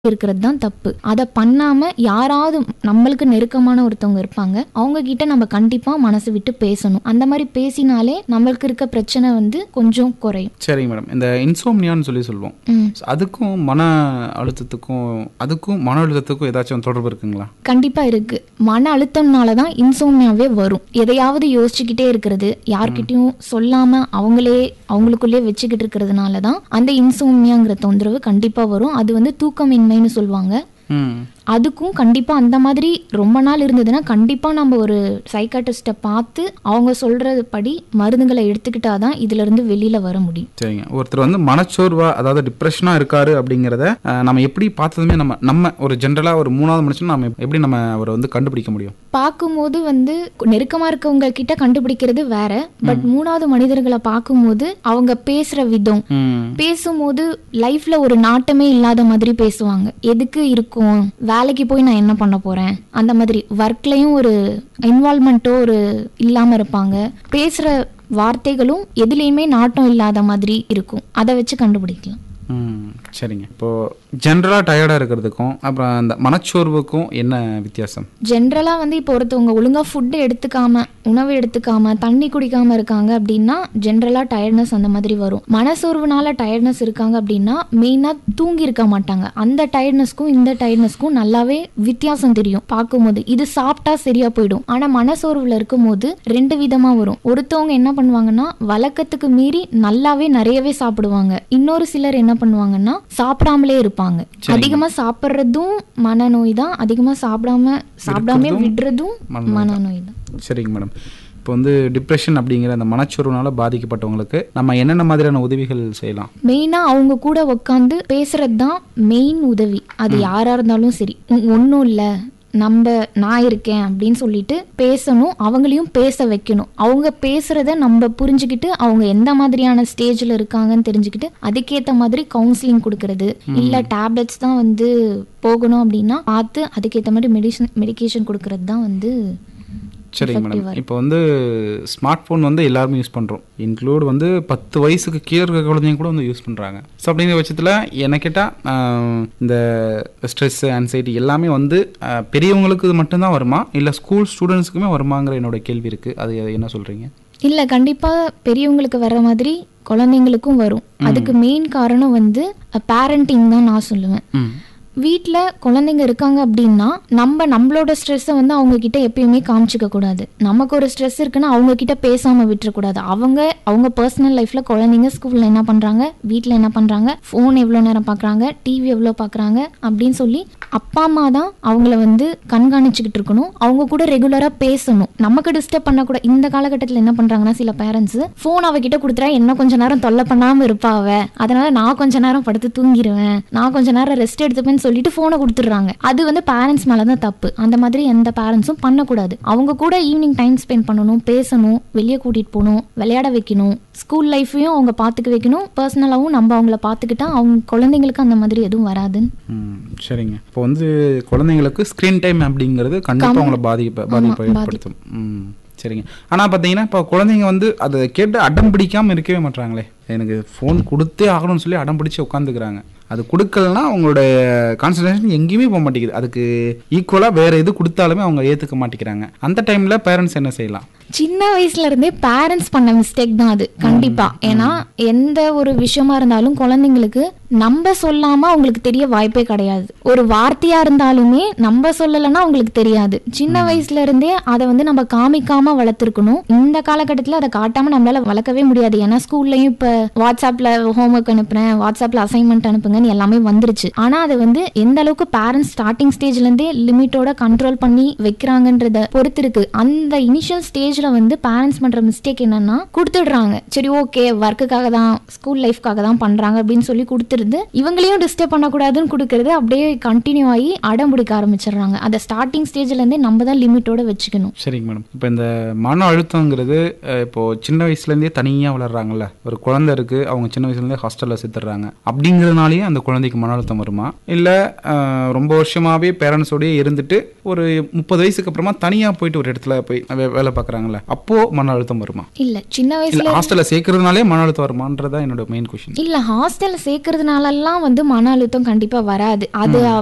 இருக்கிறது தான் தப்பு அதை பண்ணாம யாராவது நம்மளுக்கு நெருக்கமான ஒருத்தவங்க இருப்பாங்க அவங்க கிட்ட நம்ம கண்டிப்பா மனசு விட்டு பேசணும் அந்த மாதிரி பேசினாலே நம்மளுக்கு இருக்க பிரச்சனை வந்து கொஞ்சம் குறையும் சரிங்க மேடம் இந்த இன்சோம்னியான்னு சொல்லி சொல்லுவோம் ம். அதுக்கும் மன அழுத்தத்துக்கும் அதுக்கும் மன அழுத்தத்துக்கும் ஏதாச்சும் தொடர்பு இருக்குங்களா கண்டிப்பா இருக்கு மன அழுத்தம்னால தான் இன்சோம்னியாவே வரும் எதையாவது யோசிச்சுக்கிட்டே இருக்கிறது யார்கிட்டயும் சொல்லாம அவங்களே அவங்களுக்குள்ளே வச்சுக்கிட்டு இருக்கிறதுனால தான் அந்த இன்சோம்னியாங்கிற தொந்தரவு கண்டிப்பா வரும் அது வந்து தூக்கமின்மைன்னு சொல்லுவாங்க ம் அதுக்கும் கண்டிப்பா அந்த மாதிரி ரொம்ப நாள் இருந்ததுன்னா கண்டிப்பா நம்ம ஒரு சைக்காட்டிஸ்ட்டை பார்த்து அவங்க சொல்றது படி மருந்துகளை எடுத்துக்கிட்டாதான் இதுல இருந்து வெளியில வர முடியும் சரிங்க ஒருத்தர் வந்து மனச்சோர்வா அதாவது டிப்ரெஷனாக இருக்காரு அப்படிங்கிறத அஹ், நம்ம எப்படி பார்த்ததுமே நம்ம நம்ம ஒரு ஜென்ரலாக ஒரு மூணாவது மனுஷன் நம்ம எப்படி நம்ம அவரை வந்து கண்டுபிடிக்க முடியும் பார்க்கும்போது வந்து நெருக்கமா இருக்கவங்க கிட்ட கண்டுபிடிக்கிறது வேற பட் மூணாவது மனிதர்களை பார்க்கும்போது அவங்க பேசுற விதம் ம் பேசும்போது லைஃப்ல ஒரு நாட்டமே இல்லாத மாதிரி பேசுவாங்க எதுக்கு இருக்கும் வேலைக்கு போய் நான் என்ன பண்ண போறேன் அந்த மாதிரி ஒர்க்லயும் ஒரு இன்வால்மெண்ட்டோ ஒரு இல்லாம இருப்பாங்க பேசுற வார்த்தைகளும் எதுலேயுமே நாட்டம் இல்லாத மாதிரி இருக்கும் அதை வச்சு கண்டுபிடிக்கலாம் ம் சரிங்க இப்போ ஜென்ரலாக டயர்டாக இருக்கிறதுக்கும் அப்புறம் அந்த மனச்சோர்வுக்கும் என்ன வித்தியாசம் ஜென்ரலா வந்து இப்போ ஒருத்தவங்க ஒழுங்கா ஃபுட்டு எடுத்துக்காம உணவு எடுத்துக்காம தண்ணி குடிக்காம இருக்காங்க அப்படின்னா ஜென்ரலா டயர்ட்னஸ் அந்த மாதிரி வரும் மனசோர்வுனால டயர்ட்னஸ் இருக்காங்க அப்படின்னா மெயினா தூங்கி இருக்க மாட்டாங்க அந்த டயர்ட்னஸ்க்கும் இந்த டயர்ட்னஸ்க்கும் நல்லாவே வித்தியாசம் தெரியும் பார்க்கும்போது இது சாப்பிட்டா சரியா போயிடும் ஆனா மனசோர்வுல இருக்கும்போது ரெண்டு விதமா வரும் ஒருத்தவங்க என்ன பண்ணுவாங்கன்னா வழக்கத்துக்கு மீறி நல்லாவே நிறையவே சாப்பிடுவாங்க இன்னொரு சிலர் என்ன பண்ணுவாங்கன்னா சாப்பிடாமலே இருப்பாங்க அதிகமா சாப்பிட்றதும் மனநோய் தான் அதிகமா சாப்பிடாம சாப்பிடாம விடுறதும் மனநோய் தான் சரிங்க மேடம் இப்போ வந்து டிப்ரெஷன் அப்படிங்கிற அந்த மனச்சோர்வுனால பாதிக்கப்பட்டவங்களுக்கு நம்ம என்னென்ன மாதிரியான உதவிகள் செய்யலாம் மெயினா அவங்க கூட உட்காந்து பேசுறது தான் மெயின் உதவி அது யாரா இருந்தாலும் சரி ஒன்றும் இல்லை நம்ம நான் இருக்கேன் அப்படின்னு சொல்லிட்டு பேசணும் அவங்களையும் பேச வைக்கணும் அவங்க பேசுறத நம்ம புரிஞ்சுக்கிட்டு அவங்க எந்த மாதிரியான ஸ்டேஜ்ல இருக்காங்கன்னு தெரிஞ்சுக்கிட்டு அதுக்கேத்த மாதிரி கவுன்சிலிங் கொடுக்கறது இல்ல டேப்லெட்ஸ் தான் வந்து போகணும் அப்படின்னா பார்த்து அதுக்கேத்த மாதிரி மெடிசன் மெடிகேஷன் கொடுக்கறது தான் வந்து சரிங்க மேடம் இப்போ வந்து ஸ்மார்ட் ஃபோன் வந்து எல்லாருமே யூஸ் பண்ணுறோம் இன்க்ளூட் வந்து பத்து வயசுக்கு கீழே இருக்க குழந்தைங்க கூட வந்து யூஸ் பண்ணுறாங்க ஸோ அப்படிங்கிற பட்சத்தில் என்ன கேட்டால் இந்த ஸ்ட்ரெஸ் ஆன்சைட்டி எல்லாமே வந்து ஆஹ், பெரியவங்களுக்கு இது மட்டும்தான் வருமா இல்லை ஸ்கூல் ஸ்டூடெண்ட்ஸுக்குமே வருமாங்கிற என்னோட கேள்வி இருக்குது அது அது என்ன சொல்கிறீங்க இல்ல கண்டிப்பா பெரியவங்களுக்கு வர்ற மாதிரி குழந்தைங்களுக்கும் வரும் அதுக்கு மெயின் காரணம் வந்து பேரண்டிங் தான் நான் சொல்லுவேன் ம் வீட்டில் குழந்தைங்க இருக்காங்க அப்படின்னா நம்ம நம்மளோட ஸ்ட்ரெஸ்ஸை வந்து அவங்க கிட்ட எப்பயுமே காமிச்சிக்க கூடாது நமக்கு ஒரு ஸ்ட்ரெஸ் இருக்குன்னா அவங்க கிட்ட பேசாம விட்டுறக்கூடாது அவங்க அவங்க பர்சனல் லைஃப்ல குழந்தைங்க ஸ்கூல்ல என்ன பண்றாங்க வீட்டில் என்ன பண்றாங்க ஃபோன் எவ்வளோ நேரம் பார்க்குறாங்க டிவி எவ்வளோ பார்க்குறாங்க அப்படின்னு சொல்லி அப்பா அம்மா தான் அவங்கள வந்து கண்காணிச்சுக்கிட்டு இருக்கணும் அவங்க கூட ரெகுலராக பேசணும் நமக்கு டிஸ்டர்ப் பண்ணக்கூடாது இந்த காலகட்டத்தில் என்ன பண்றாங்கன்னா சில பேரண்ட்ஸ் ஃபோன் அவகிட்ட கொடுத்துட்டா என்ன கொஞ்ச நேரம் தொல்லை பண்ணாம இருப்பா அவ அதனால நான் கொஞ்ச நேரம் படுத்து தூங்கிடுவேன் நான் கொஞ்ச நேரம் ரெஸ்ட் எடுத்துப்பேன்னு சொல்லிட்டு ஃபோனை கொடுத்துட்றாங்க அது வந்து பேரண்ட்ஸ் மேலே தான் தப்பு அந்த மாதிரி எந்த பேரண்ட்ஸும் பண்ணக்கூடாது அவங்க கூட ஈவினிங் டைம் ஸ்பெண்ட் பண்ணணும் பேசணும் வெளியே கூட்டிட்டு போகணும் விளையாட வைக்கணும் ஸ்கூல் லைஃப்பையும் அவங்க பார்த்துக்க வைக்கணும் பர்சனலாகவும் நம்ம அவங்கள பார்த்துக்கிட்டா அவங்க குழந்தைங்களுக்கு அந்த மாதிரி எதுவும் வராதுன்னு ம் சரிங்க இப்போ வந்து குழந்தைங்களுக்கு ஸ்க்ரீன் டைம் அப்படிங்கிறது கண்டிப்பாக அவங்கள பாதிப்ப பாதிப்பை ஏற்படுத்தும் ம் சரிங்க ஆனால் பார்த்தீங்கன்னா இப்போ குழந்தைங்க வந்து அதை கேட்டு அடம் பிடிக்காமல் இருக்கவே மாட்றாங்களே எனக்கு ஃபோன் கொடுத்தே ஆகணும்னு சொல்லி அடம் பிடிச்சி உட்காந்துக்கிறாங்க அது கொடுக்கலனா அவங்களோட கான்சன்ட்ரேஷன் எங்கேயுமே போக மாட்டேங்குது அதுக்கு ஈக்குவலாக வேற எது கொடுத்தாலுமே அவங்க ஏற்றுக்க மாட்டேங்கிறாங்க அந்த டைமில் பேரண்ட்ஸ் என்ன செய்யலாம் சின்ன வயசுல இருந்தே பேரண்ட்ஸ் பண்ண மிஸ்டேக் தான் அது கண்டிப்பா ஏன்னா எந்த ஒரு விஷயமா இருந்தாலும் குழந்தைங்களுக்கு நம்ம சொல்லாம அவங்களுக்கு தெரிய வாய்ப்பே கிடையாது ஒரு வார்த்தையா இருந்தாலுமே நம்ம சொல்லலைன்னா அவங்களுக்கு தெரியாது சின்ன வயசுல இருந்தே அதை வந்து நம்ம காமிக்காம வளர்த்துருக்கணும் இந்த காலகட்டத்தில் அதை காட்டாம நம்மளால வளர்க்கவே முடியாது ஏன்னா ஸ்கூல்லையும் இப்ப வாட்ஸ்அப்ல ஹோம்ஒர்க் அனுப்புறேன் வாட்ஸ்அப்ல அசைன்மெண்ட் அனுப்புங்கன்னு எல்லாமே வந்துருச்சு ஆனா அது வந்து எந்த அளவுக்கு பேரண்ட்ஸ் ஸ்டார்டிங் ஸ்டேஜ்ல இருந்தே லிமிட்டோட கண்ட்ரோல் பண்ணி வைக்கிறாங்கன்றத பொறுத்து இருக்கு அந்த இனிஷியல் ஸ்டேஜ்ல வந்து பேரண்ட்ஸ் பண்ற மிஸ்டேக் என்னன்னா கொடுத்துடுறாங்க சரி ஓகே ஒர்க்குக்காக தான் ஸ்கூல் லைஃப்காக தான் பண்றாங்க அப்படின்னு சொல்லி கொடுத்துருது இவங்களையும் டிஸ்டர்ப் பண்ணக்கூடாதுன்னு கொடுக்கறது அப்படியே கண்டினியூ ஆகி அடம் பிடிக்க ஆரம்பிச்சிடுறாங்க அதை ஸ்டார்டிங் ஸ்டேஜ்ல இருந்தே நம்ம தான் லிமிட்டோட வச்சுக்கணும் சரிங்க மேடம் இப்போ இந்த மன அழுத்தங்கிறது அஹ், இப்போ சின்ன வயசுலேருந்தே தனியாக வளர்றாங்கல்ல ஒரு குழந்தை இருக்கு அவங்க சின்ன வயசுலேருந்தே ஹாஸ்டலில் சேர்த்துடுறாங்க அப்படிங்கிறதுனாலயே அந்த குழந்தைக்கு மன அழுத்தம் வருமா இல்லை ரொம்ப வருஷமாவே பேரண்ட்ஸோடய இருந்துட்டு ஒரு முப்பது வயசுக்கு அப்புறமா தனியாக போயிட்டு ஒரு இடத்துல போய் வே- வேலை பார்க்குறாங்கல்ல அப்போ மன அழுத்தம் வருமா இல்ல சின்ன வயசுல இல்லை ஹாஸ்டலில் சேர்க்கறதுனாலே மன அழுத்தம் வருமான்றதா என்னோட மெயின் கொஷின் இல்ல ஹாஸ்டல்ல சேர்க்கறதுனாலலாம் வந்து மன அழுத்தம் கண்டிப்பா வராது அது